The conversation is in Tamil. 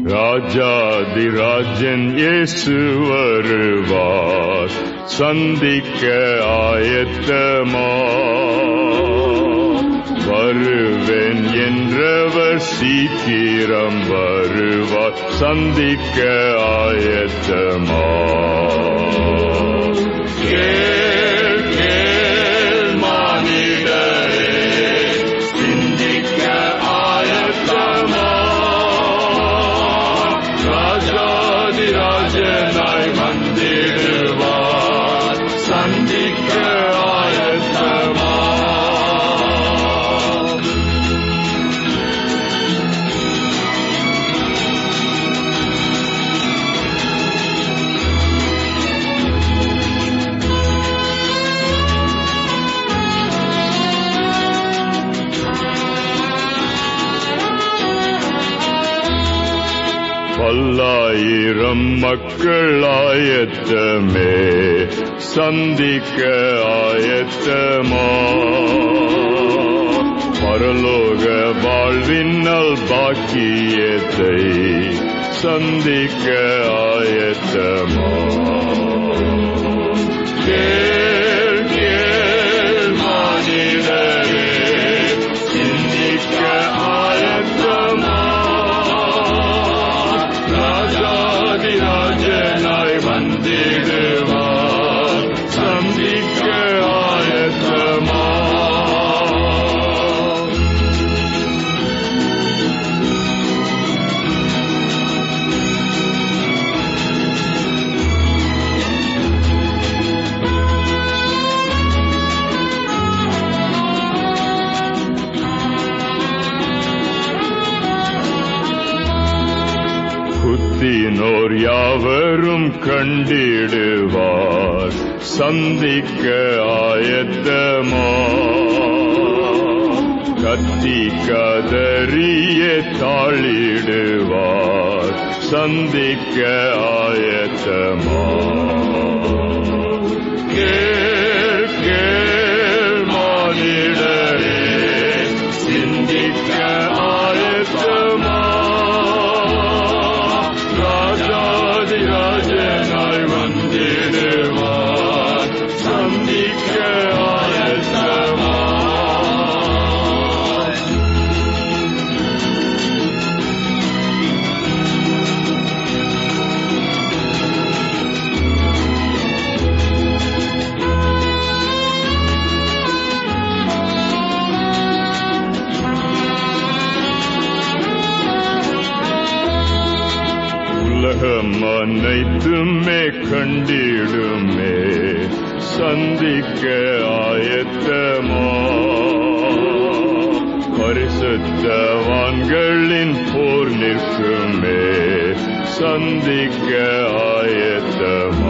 ராஜாதிராஜன் இயேசு வருவார் சந்திக்க ஆயத்தமா வருவேன் என்றவர் சீக்கிரம் வருவார் சந்திக்க ஆயத்தமா கேள் கேள் மானிடரே சிந்திக்க ஆயத்தமா ராஜாதிராஜனாய் வந்திடுவார் சந்திக்க ஆயத்தமா பல்லாயிரம் மக்கள் ஆயத்தமே சந்திக்க ஆயத்தமா பரலோக வாழ்வின்னல் பாக்கியத்தை சந்திக்க ஆயத்தமா கேள் கேள் மானிடரே சிந்திக்க ஆயத்தமா ராஜாதிராஜனாய் வந்திடுவார் சந்திக்க ஆயத்தமா குத்தினோர் யாவரும் கண்டிடுவார் சந்திக்க ஆயத்தமா கத்தி கதறிய தாளிடுவார் சந்திக்க ஆயத்தமா கேள் கேள் மானிடரே சிந்திக்க ஆயத்தமா ராஜாதிராஜனாய் வந்திடுவார் சந்திக்க ஆயத்தமா உலகம் அனைத்துமே கண்டிடுமே சந்திக்க ஆயத்தமா பரிசுத்தவான்களின் போர் நிற்குமே சந்திக்க ஆயத்தமா